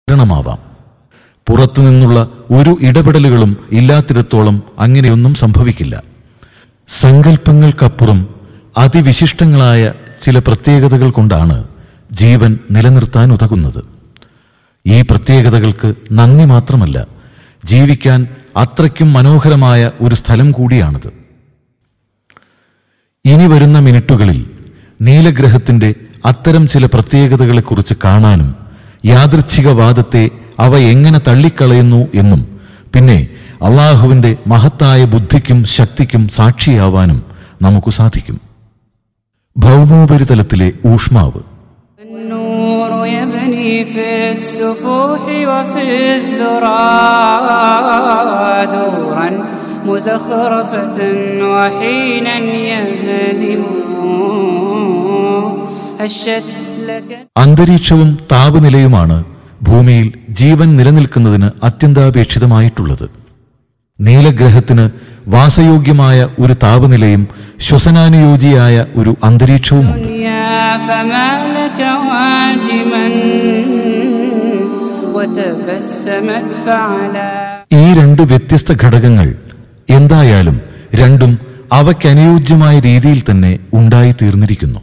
കാരണമാവാം പുറത്തുനിന്നുള്ള ഒരു ഇടപെടലുകളും ഇല്ലാത്തിടത്തോളം അങ്ങനെയൊന്നും സംഭവിക്കില്ല സങ്കല്പങ്ങൾക്കപ്പുറം അതിവിശിഷ്ടങ്ങളായ ചില പ്രത്യേകതകൾ കൊണ്ടാണ് ജീവൻ നിലനിർത്താൻ ഉതകുന്നത് ഈ പ്രത്യേകതകൾക്ക് നന്ദി മാത്രമല്ല ജീവിക്കാൻ അത്രയ്ക്കും മനോഹരമായ ഒരു സ്ഥലം കൂടിയാണിത് ഇനി വരുന്ന മിനിറ്റുകളിൽ നീലഗ്രഹത്തിന്റെ അത്തരം ചില പ്രത്യേകതകളെക്കുറിച്ച് കാണാനും യാദൃച്ഛികവാദത്തെ അവ എങ്ങനെ തള്ളിക്കളയുന്നു എന്നും പിന്നെ അള്ളാഹുവിന്റെ മഹത്തായ ബുദ്ധിക്കും ശക്തിക്കും സാക്ഷിയാവാനും നമുക്ക് സാധിക്കും ഭൗമോപരിതലത്തിലെ ഊഷ്മാവ് النور يبني في السفوح وفي الذرى دورا مزخرفة وحينا يهدم هشت لك അന്തരീക്ഷവും താപനിലയുമാണ് ഭൂമിയിൽ ജീവൻ നിലനിൽക്കുന്നതിന് അത്യന്താപേക്ഷിതമായിട്ടുള്ളത് നീലഗ്രഹത്തിന് വാസയോഗ്യമായ ഒരു താപനിലയും ശ്വസനാനുയോജിയായ ഒരു അന്തരീക്ഷവുമുണ്ട് يا فما لك واجما وتبسمت فعلا ഈ രണ്ട് വ്യത്യസ്ത ഘടകങ്ങൾ എന്തായാലും രണ്ടും അവയ്ക്കനുയോജ്യമായ രീതിയിൽ തന്നെ ഉണ്ടായിത്തീർന്നിരിക്കുന്നു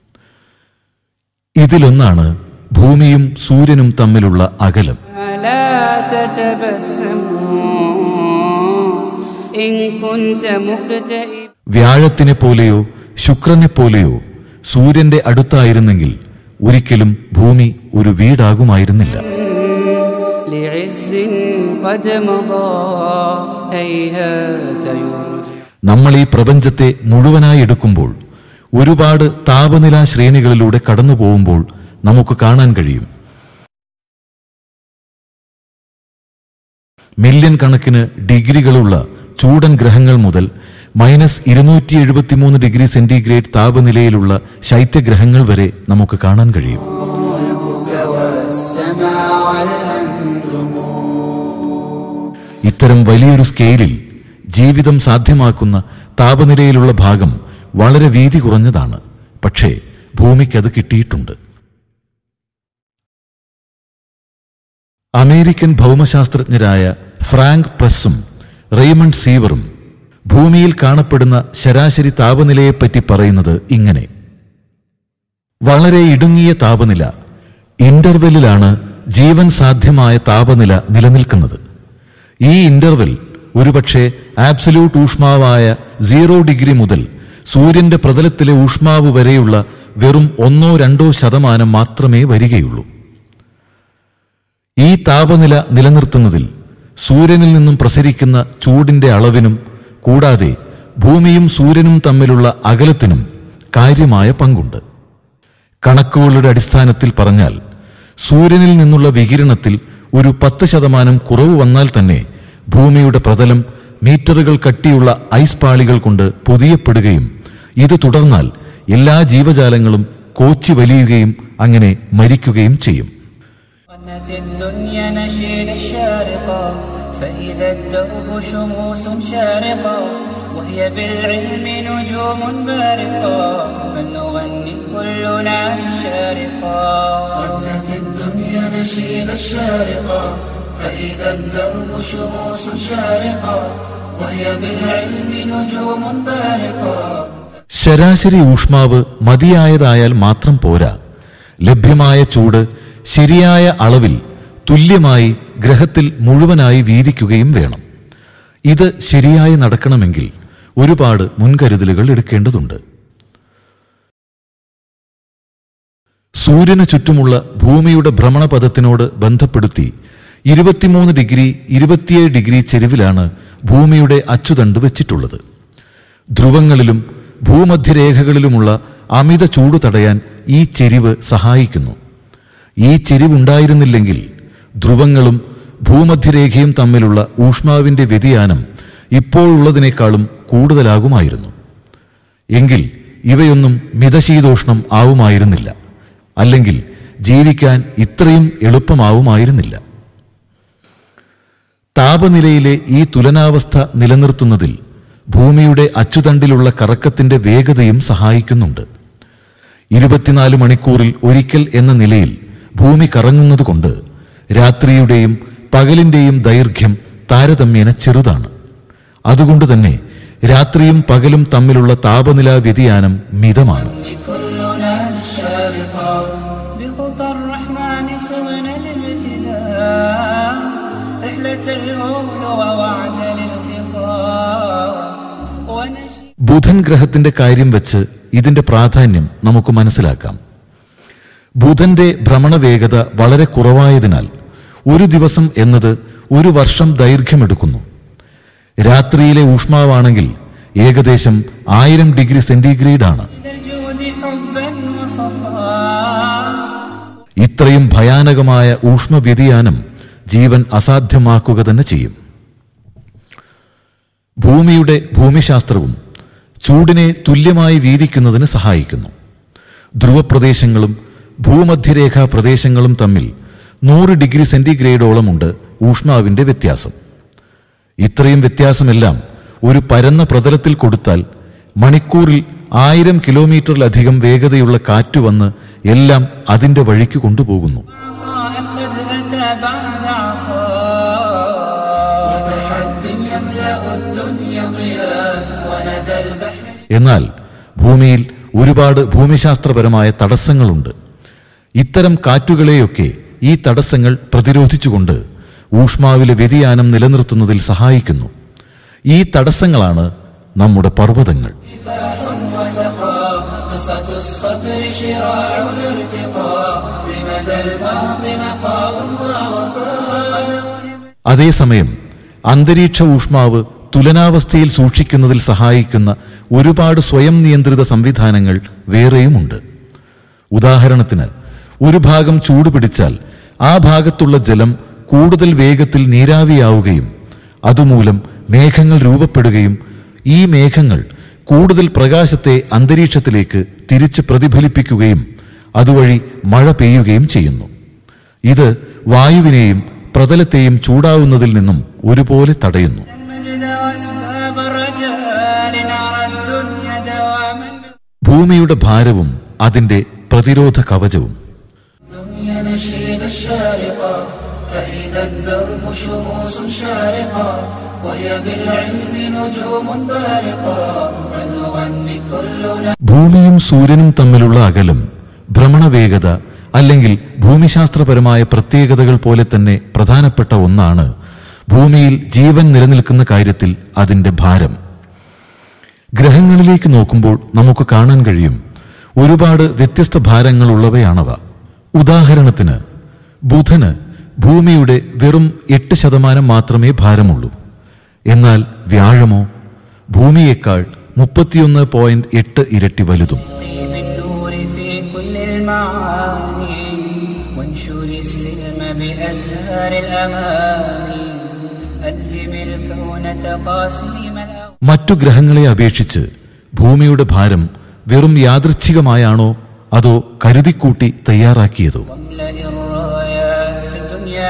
ഇതിലൊന്നാണ് ഭൂമിയും സൂര്യനും തമ്മിലുള്ള അകലം لا تتبسم إن كنت مكتئب വ്യാഴത്തിനെ പോലെയോ ശുക്രനെ പോലെയോ സൂര്യന്റെ അടുത്തായിരുന്നെങ്കിൽ ഒരിക്കലും ഭൂമി ഒരു വീടാകുമായിരുന്നില്ല لعز قد مضى هيهات يرجع നമ്മൾ ഈ പ്രപഞ്ചത്തെ മുഴുവനായി എടുക്കുമ്പോൾ ഒരുപാട് താപനില ശ്രേണികളിലൂടെ കടന്നു പോകുമ്പോൾ നമുക്ക് കാണാൻ കഴിയും മില്യൺ കണക്കിന് ഡിഗ്രികളുള്ള ചൂടൻ ഗ്രഹങ്ങൾ മുതൽ മൈനസ് ഇരുന്നൂറ്റി എഴുപത്തിമൂന്ന് ഡിഗ്രി സെന്റിഗ്രേഡ് താപനിലയിലുള്ള ശൈത്യഗ്രഹങ്ങൾ വരെ നമുക്ക് കാണാൻ കഴിയും ഇത്തരം വലിയൊരു സ്കെയിലിൽ ജീവിതം സാധ്യമാക്കുന്ന താപനിലയിലുള്ള ഭാഗം വളരെ വീതി കുറഞ്ഞതാണ് പക്ഷേ ഭൂമിക്കത് കിട്ടിയിട്ടുണ്ട് അമേരിക്കൻ ഭൗമശാസ്ത്രജ്ഞരായ ഫ്രാങ്ക് പ്രസ്സും റെയ്മണ്ട് സീവറും ഭൂമിയിൽ കാണപ്പെടുന്ന ശരാശരി താപനിലയെപ്പറ്റി പറയുന്നത് ഇങ്ങനെ വളരെ ഇടുങ്ങിയ താപനില ഇന്റർവെല്ലിലാണ് ജീവൻ സാധ്യമായ താപനില നിലനിൽക്കുന്നത് ഈ ഇന്റർവെൽ ഒരുപക്ഷെ ആബ്സല്യൂട്ട് ഊഷ്മാവായ സീറോ ഡിഗ്രി മുതൽ സൂര്യന്റെ പ്രതലത്തിലെ ഊഷ്മാവ് വരെയുള്ള വെറും ഒന്നോ രണ്ടോ ശതമാനം മാത്രമേ വരികയുള്ളൂ ഈ താപനില നിലനിർത്തുന്നതിൽ സൂര്യനിൽ നിന്നും പ്രസരിക്കുന്ന ചൂടിന്റെ അളവിനും കൂടാതെ ഭൂമിയും സൂര്യനും തമ്മിലുള്ള അകലത്തിനും കാര്യമായ പങ്കുണ്ട് കണക്കുകളുടെ അടിസ്ഥാനത്തിൽ പറഞ്ഞാൽ സൂര്യനിൽ നിന്നുള്ള വികിരണത്തിൽ ഒരു പത്ത് ശതമാനം കുറവ് വന്നാൽ തന്നെ ഭൂമിയുടെ പ്രതലം മീറ്ററുകൾ കട്ടിയുള്ള ഐസ് പാളികൾ കൊണ്ട് പൊതിയപ്പെടുകയും ഇത് തുടർന്നാൽ എല്ലാ ജീവജാലങ്ങളും കോച്ചി വലിയുകയും അങ്ങനെ മരിക്കുകയും ചെയ്യും ظنت الدنيا نشيد الشارقة فإذا الدرب شموس شارقة وهي بالعلم نجوم بارقة فلنغني كلنا الشارقة ظنت الدنيا نشيد الشارقة فإذا الدرب شموس شارقة وهي بالعلم نجوم بارقة ശരാശരി ഊഷ്മാവ് മതിയായതായാൽ മാത്രം പോരാ ലഭ്യമായ ചൂട് ശരിയായ അളവിൽ തുല്യമായി ഗ്രഹത്തിൽ മുഴുവനായി വീതിക്കുകയും വേണം ഇത് ശരിയായി നടക്കണമെങ്കിൽ ഒരുപാട് മുൻകരുതലുകൾ എടുക്കേണ്ടതുണ്ട് സൂര്യന് ചുറ്റുമുള്ള ഭൂമിയുടെ ഭ്രമണപഥത്തിനോട് ബന്ധപ്പെടുത്തി ഇരുപത്തിമൂന്ന് ഡിഗ്രി ഇരുപത്തിയേഴ് ഡിഗ്രി ചെരിവിലാണ് ഭൂമിയുടെ അച്ചുതണ്ട് വെച്ചിട്ടുള്ളത് ധ്രുവങ്ങളിലും ഭൂമധ്യരേഖകളിലുമുള്ള അമിത ചൂട് തടയാൻ ഈ ചെരിവ് സഹായിക്കുന്നു ഈ ചെരിവുണ്ടായിരുന്നില്ലെങ്കിൽ ധ്രുവങ്ങളും ഭൂമധ്യരേഖയും തമ്മിലുള്ള ഊഷ്മാവിന്റെ വ്യതിയാനം ഇപ്പോഴുള്ളതിനേക്കാളും കൂടുതലാകുമായിരുന്നു എങ്കിൽ ഇവയൊന്നും മിതശീതോഷ്ണം ആവുമായിരുന്നില്ല അല്ലെങ്കിൽ ജീവിക്കാൻ ഇത്രയും എളുപ്പമാവുമായിരുന്നില്ല താപനിലയിലെ ഈ തുലനാവസ്ഥ നിലനിർത്തുന്നതിൽ ഭൂമിയുടെ അച്ചുതണ്ടിലുള്ള കറക്കത്തിന്റെ വേഗതയും സഹായിക്കുന്നുണ്ട് ഇരുപത്തിനാല് മണിക്കൂറിൽ ഒരിക്കൽ എന്ന നിലയിൽ ഭൂമി കറങ്ങുന്നതുകൊണ്ട് രാത്രിയുടെയും പകലിന്റെയും ദൈർഘ്യം താരതമ്യേന ചെറുതാണ് അതുകൊണ്ട് തന്നെ രാത്രിയും പകലും തമ്മിലുള്ള താപനില വ്യതിയാനം മിതമാണ് كلنا للشارقة بخطى الرحمن صغنا الابتداء رحلة الأولى ووعد الالتقاء ونشيد ബുധൻ ഗ്രഹത്തിന്റെ കാര്യം വെച്ച് ഇതിന്റെ പ്രാധാന്യം നമുക്ക് മനസ്സിലാക്കാം ബുധന്റെ ഭ്രമണവേഗത വളരെ കുറവായതിനാൽ ഒരു ദിവസം എന്നത് ഒരു വർഷം ദൈർഘ്യമെടുക്കുന്നു രാത്രിയിലെ ഊഷ്മാവാണെങ്കിൽ ഏകദേശം ആയിരം ഡിഗ്രി സെന്റിഗ്രേഡാണ് الجود حبا وصفاء ഇത്രയും ഭയാനകമായ ഊഷ്മ വ്യതിയാനം ജീവൻ അസാധ്യമാക്കുക തന്നെ ചെയ്യും ഭൂമിയുടെ ഭൂമിശാസ്ത്രവും ചൂടിനെ തുല്യമായി വീതിക്കുന്നതിന് സഹായിക്കുന്നു ധ്രുവപ്രദേശങ്ങളും ഭൂമധ്യരേഖാ പ്രദേശങ്ങളും തമ്മിൽ നൂറ് ഡിഗ്രി സെന്റിഗ്രേഡോളമുണ്ട് ഊഷ്മാവിന്റെ വ്യത്യാസം ഇത്രയും വ്യത്യാസമെല്ലാം ഒരു പരന്ന പ്രതലത്തിൽ കൊടുത്താൽ മണിക്കൂറിൽ ആയിരം കിലോമീറ്ററിലധികം വേഗതയുള്ള കാറ്റ് വന്ന് എല്ലാം അതിന്റെ വഴിക്ക് കൊണ്ടുപോകുന്നു عطاء قد أتى بعد عطاء وتحد يملأ الدنيا ضياء وندى البحر എന്നാൽ ഭൂമിയിൽ ഒരുപാട് ഭൂമിശാസ്ത്രപരമായ തടസ്സങ്ങളുണ്ട് ഇത്തരം കാറ്റുകളെയൊക്കെ ഈ തടസ്സങ്ങൾ പ്രതിരോധിച്ചുകൊണ്ട് ഊഷ്മാവിലെ വ്യതിയാനം നിലനിർത്തുന്നതിൽ സഹായിക്കുന്നു ഈ തടസ്സങ്ങളാണ് നമ്മുടെ പർവ്വതങ്ങൾ كفاح وسخاء قصة الصبر شراع الارتقاء لمدى الماضي نقاء ووفاء അതേസമയം അന്തരീക്ഷ ഊഷ്മാവ് തുലനാവസ്ഥയിൽ സൂക്ഷിക്കുന്നതിൽ സഹായിക്കുന്ന ഒരുപാട് സ്വയം നിയന്ത്രിത സംവിധാനങ്ങൾ വേറെയുമുണ്ട് ഉദാഹരണത്തിന് ഒരു ഭാഗം ചൂട് പിടിച്ചാൽ ആ ഭാഗത്തുള്ള ജലം കൂടുതൽ വേഗത്തിൽ നീരാവിയാവുകയും അതുമൂലം മേഘങ്ങൾ രൂപപ്പെടുകയും ഈ മേഘങ്ങൾ കൂടുതൽ പ്രകാശത്തെ അന്തരീക്ഷത്തിലേക്ക് തിരിച്ച് പ്രതിഫലിപ്പിക്കുകയും അതുവഴി മഴ പെയ്യുകയും ചെയ്യുന്നു ഇത് വായുവിനെയും പ്രതലത്തെയും ചൂടാവുന്നതിൽ നിന്നും ഒരുപോലെ തടയുന്നു المجد واسباب الرجاء لنرى الدنيا دواما ഭൂമിയുടെ ഭാരവും അതിന്റെ പ്രതിരോധ കവചവും دنيا نشيد الشارقة فإذا الدرب شموس شارقة وهي بالعلم نجوم بارقة فلنغني كلنا ഭൂമിയും സൂര്യനും തമ്മിലുള്ള അകലം ഭ്രമണവേഗത അല്ലെങ്കിൽ ഭൂമിശാസ്ത്രപരമായ പ്രത്യേകതകൾ പോലെ തന്നെ പ്രധാനപ്പെട്ട ഒന്നാണ് ഭൂമിയിൽ ജീവൻ നിലനിൽക്കുന്ന കാര്യത്തിൽ അതിന്റെ ഭാരം ഗ്രഹങ്ങളിലേക്ക് നോക്കുമ്പോൾ നമുക്ക് കാണാൻ കഴിയും ഒരുപാട് വ്യത്യസ്ത ഭാരങ്ങളുള്ളവയാണവ ഉദാഹരണത്തിന് ബുധന് ഭൂമിയുടെ വെറും എട്ട് ശതമാനം മാത്രമേ ഭാരമുള്ളൂ എന്നാൽ വ്യാഴമോ ഭൂമിയേക്കാൾ മുപ്പത്തിയൊന്ന് പോയിന്റ് എട്ട് ഇരട്ടി വലുതും بالنور في كل المعاني وانشر السلم بأزهار الأماني ألهم الكون تقاسيم الأغاني മറ്റു ഗ്രഹങ്ങളെ അപേക്ഷിച്ച് ഭൂമിയുടെ ഭാരം വെറും യാദൃച്ഛികമായാണോ അതോ കരുതിക്കൂട്ടി തയ്യാറാക്കിയതോ واملأ الرايات في الدنيا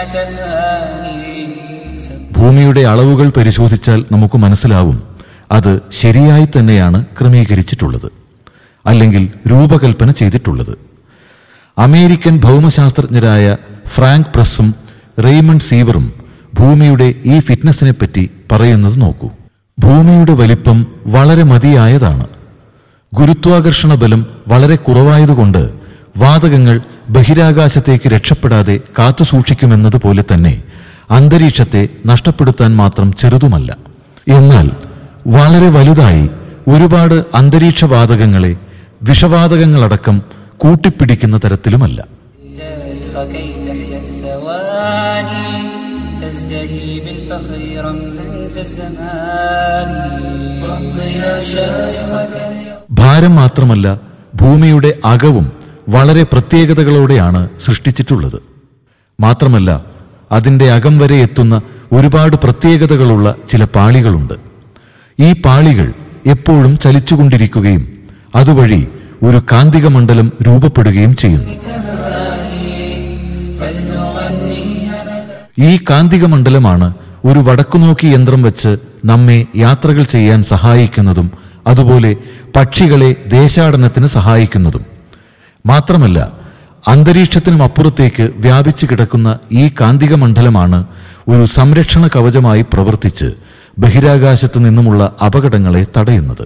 تفاني ഭൂമിയുടെ അളവുകൾ പരിശോധിച്ചാൽ നമുക്ക് മനസ്സിലാവും അത് ശരിയായി തന്നെയാണ് ക്രമീകരിച്ചിട്ടുള്ളത് അല്ലെങ്കിൽ രൂപകൽപ്പന ചെയ്തിട്ടുള്ളത് അമേരിക്കൻ ഭൗമശാസ്ത്രജ്ഞരായ ഫ്രാങ്ക് പ്രസ്സും റെയ്മണ്ട് സീവറും ഭൂമിയുടെ ഈ ഫിറ്റ്നസിനെ പറ്റി പറയുന്നത് നോക്കൂ ഭൂമിയുടെ വലിപ്പം വളരെ മതിയായതാണ് ഗുരുത്വാകർഷണ ബലം വളരെ കുറവായതുകൊണ്ട് വാതകങ്ങൾ ബഹിരാകാശത്തേക്ക് രക്ഷപ്പെടാതെ കാത്തുസൂക്ഷിക്കുമെന്നതുപോലെ തന്നെ അന്തരീക്ഷത്തെ നഷ്ടപ്പെടുത്താൻ മാത്രം ചെറുതുമല്ല എന്നാൽ വളരെ വലുതായി ഒരുപാട് അന്തരീക്ഷ വാതകങ്ങളെ വിഷവാതകങ്ങളടക്കം കൂട്ടിപ്പിടിക്കുന്ന തരത്തിലുമല്ല التاريخ كي تحيا الثواني تزدهي بالفخر رمزا في الزمان يا شارقة اليوم ഭാരം മാത്രമല്ല ഭൂമിയുടെ അകവും വളരെ പ്രത്യേകതകളോടെയാണ് സൃഷ്ടിച്ചിട്ടുള്ളത് മാത്രമല്ല അതിൻ്റെ അകം വരെ എത്തുന്ന ഒരുപാട് പ്രത്യേകതകളുള്ള ചില പാളികളുണ്ട് ഈ പാളികൾ എപ്പോഴും ചലിച്ചുകൊണ്ടിരിക്കുകയും അതുവഴി ഒരു കാന്തിക മണ്ഡലം രൂപപ്പെടുകയും ചെയ്യുന്നു فلنغنيها ندى ഈ കാന്തിക മണ്ഡലമാണ് ഒരു വടക്കുനോക്കി യന്ത്രം വെച്ച് നമ്മെ യാത്രകൾ ചെയ്യാൻ സഹായിക്കുന്നതും അതുപോലെ പക്ഷികളെ ദേശാടനത്തിന് സഹായിക്കുന്നതും മാത്രമല്ല അന്തരീക്ഷത്തിനും അപ്പുറത്തേക്ക് വ്യാപിച്ചു കിടക്കുന്ന ഈ കാന്തിക മണ്ഡലമാണ് ഒരു സംരക്ഷണ കവചമായി പ്രവർത്തിച്ച് ബഹിരാകാശത്ത് നിന്നുമുള്ള അപകടങ്ങളെ തടയുന്നത്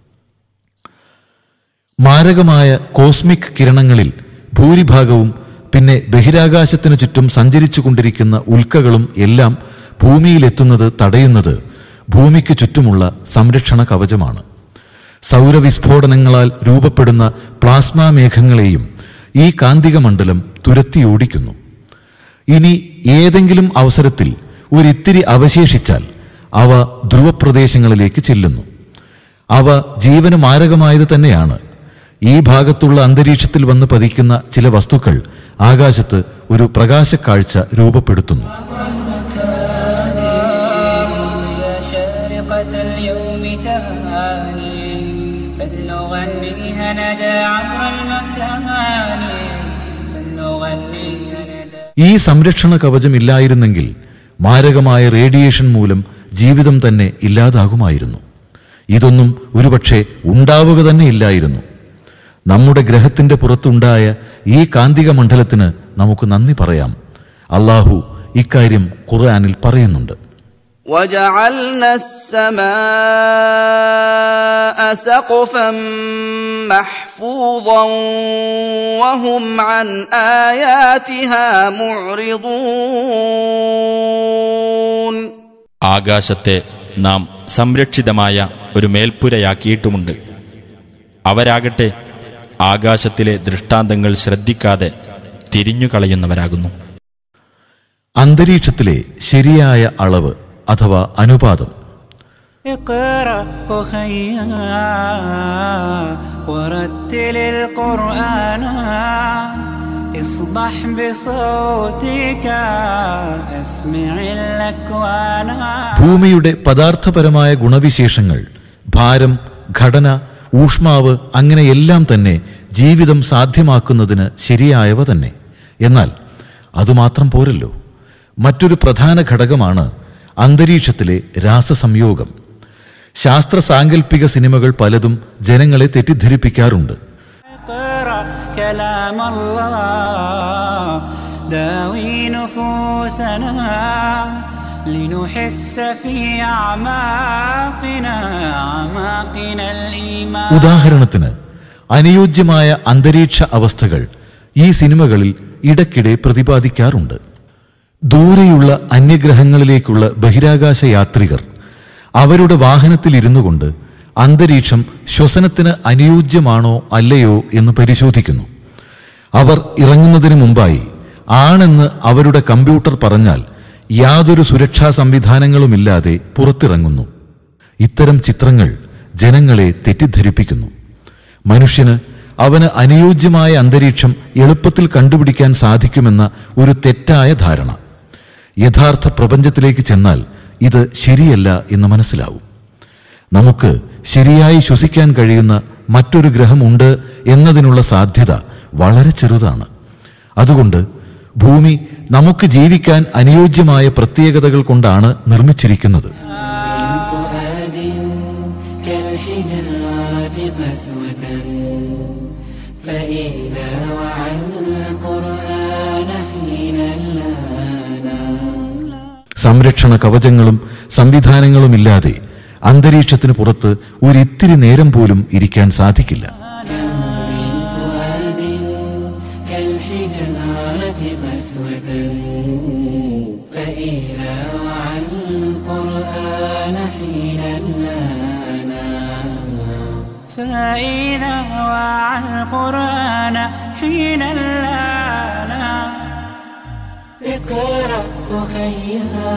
മാരകമായ കോസ്മിക് കിരണങ്ങളിൽ ഭൂരിഭാഗവും പിന്നെ ബഹിരാകാശത്തിനു ചുറ്റും സഞ്ചരിച്ചു കൊണ്ടിരിക്കുന്ന ഉൽക്കകളും എല്ലാം ഭൂമിയിലെത്തുന്നത് തടയുന്നത് ഭൂമിക്ക് ചുറ്റുമുള്ള സംരക്ഷണ കവചമാണ് സൗരവിസ്ഫോടനങ്ങളാൽ രൂപപ്പെടുന്ന പ്ലാസ്മ മേഘങ്ങളെയും ഈ കാന്തിക മണ്ഡലം തുരത്തിയോടിക്കുന്നു ഇനി ഏതെങ്കിലും അവസരത്തിൽ ഒരിത്തിരി അവശേഷിച്ചാൽ അവ ധ്രുവപ്രദേശങ്ങളിലേക്ക് ചെല്ലുന്നു അവ ജീവന് മാരകമായത് തന്നെയാണ് ഈ ഭാഗത്തുള്ള അന്തരീക്ഷത്തിൽ വന്ന് പതിക്കുന്ന ചില വസ്തുക്കൾ ആകാശത്ത് ഒരു പ്രകാശക്കാഴ്ച രൂപപ്പെടുത്തുന്നു يا شارقة اليوم تهاني فلنغنيها ندى عبر المكان فلنغنيها ندى ഈ സംരക്ഷണ കവചമില്ലായിരുന്നെങ്കിൽ മാരകമായ റേഡിയേഷൻ മൂലം ജീവിതം തന്നെ ഇല്ലാതാകുമായിരുന്നു ഇതൊന്നും ഒരുപക്ഷെ ഉണ്ടാവുക തന്നെ ഇല്ലായിരുന്നു നമ്മുടെ ഗ്രഹത്തിന്റെ പുറത്തുണ്ടായ ഈ കാന്തിക മണ്ഡലത്തിന് നമുക്ക് നന്ദി പറയാം അള്ളാഹു ഇക്കാര്യം ഖുർആനിൽ പറയുന്നുണ്ട് وجعلنا السماء سقفا محفوظا وهم عن آياتها معرضون ആകാശത്തെ നാം സംരക്ഷിതമായ ഒരു മേൽപ്പുരയാക്കിയിട്ടുമുണ്ട് അവരാകട്ടെ ആകാശത്തിലെ ദൃഷ്ടാന്തങ്ങൾ ശ്രദ്ധിക്കാതെ തിരിഞ്ഞുകളയുന്നവരാകുന്നു അന്തരീക്ഷത്തിലെ ശരിയായ അളവ് അഥവാ അനുപാതം اقرأ أخيا ورتل القرآن اصبح بصوتك اسمع الأكوان ഭൂമിയുടെ പദാർത്ഥപരമായ ഗുണവിശേഷങ്ങൾ ഭാരം ഘടന ഊഷ്മാവ് അങ്ങനെ എല്ലാം തന്നെ ജീവിതം സാധ്യമാക്കുന്നതിന് ശരിയായവ തന്നെ എന്നാൽ അതുമാത്രം പോരല്ലോ മറ്റൊരു പ്രധാന ഘടകമാണ് അന്തരീക്ഷത്തിലെ രാസസംയോഗം ശാസ്ത്ര സാങ്കല്പിക സിനിമകൾ പലതും ജനങ്ങളെ തെറ്റിദ്ധരിപ്പിക്കാറുണ്ട് اقرأ كلام الله داوي نفوسنا لنحس في أعماقنا أعماقنا الإيمان ഉദാഹരണത്തിന് അനുയോജ്യമായ അന്തരീക്ഷ അവസ്ഥകൾ ഈ സിനിമകളിൽ ഇടയ്ക്കിടെ പ്രതിപാദിക്കാറുണ്ട് ദൂരെയുള്ള അന്യഗ്രഹങ്ങളിലേക്കുള്ള ബഹിരാകാശ യാത്രികർ അവരുടെ വാഹനത്തിൽ ഇരുന്നു കൊണ്ട് അന്തരീക്ഷം ശ്വസനത്തിന് അനുയോജ്യമാണോ അല്ലയോ എന്ന് പരിശോധിക്കുന്നു അവർ ഇറങ്ങുന്നതിന് മുമ്പായി ആണെന്ന് അവരുടെ കമ്പ്യൂട്ടർ പറഞ്ഞാൽ യാതൊരു സുരക്ഷാ സംവിധാനങ്ങളുമില്ലാതെ പുറത്തിറങ്ങുന്നു ഇത്തരം ചിത്രങ്ങൾ ജനങ്ങളെ തെറ്റിദ്ധരിപ്പിക്കുന്നു മനുഷ്യന് അവന് അനുയോജ്യമായ അന്തരീക്ഷം എളുപ്പത്തിൽ കണ്ടുപിടിക്കാൻ സാധിക്കുമെന്ന ഒരു തെറ്റായ ധാരണ യഥാർത്ഥ പ്രപഞ്ചത്തിലേക്ക് ചെന്നാൽ ഇത് ശരിയല്ല എന്ന് മനസ്സിലാവും നമുക്ക് ശരിയായി ശ്വസിക്കാൻ കഴിയുന്ന മറ്റൊരു ഗ്രഹമുണ്ട് എന്നതിനുള്ള സാധ്യത വളരെ ചെറുതാണ് അതുകൊണ്ട് ഭൂമി നമുക്ക് ജീവിക്കാൻ അനുയോജ്യമായ പ്രത്യേകതകൾ കൊണ്ടാണ് നിർമ്മിച്ചിരിക്കുന്നത് فؤاد كالحجارة قسوة فإذا وعى القرآن حين لانا സംരക്ഷണ കവചങ്ങളും സംവിധാനങ്ങളുമില്ലാതെ അന്തരീക്ഷത്തിന് പുറത്ത് ഒരിത്തിരി നേരം പോലും ഇരിക്കാൻ സാധിക്കില്ല فؤاد كالحجارة قسوة فإذا وعى القرآن حين لانا فإذا وعى القرآن حين لانا اقرأ أخيها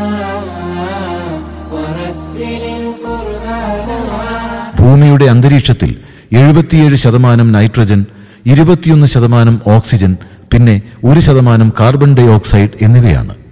ورتل القرآن ഭൂമിയുടെ അന്തരീക്ഷത്തിൽ എഴുപത്തിയേഴ് ശതമാനം നൈട്രജൻ ഇരുപത്തിയൊന്ന് ശതമാനം ഓക്സിജൻ പിന്നെ ഒരു ശതമാനം കാർബൺ ഡൈ ഓക്സൈഡ് എന്നിവയാണ്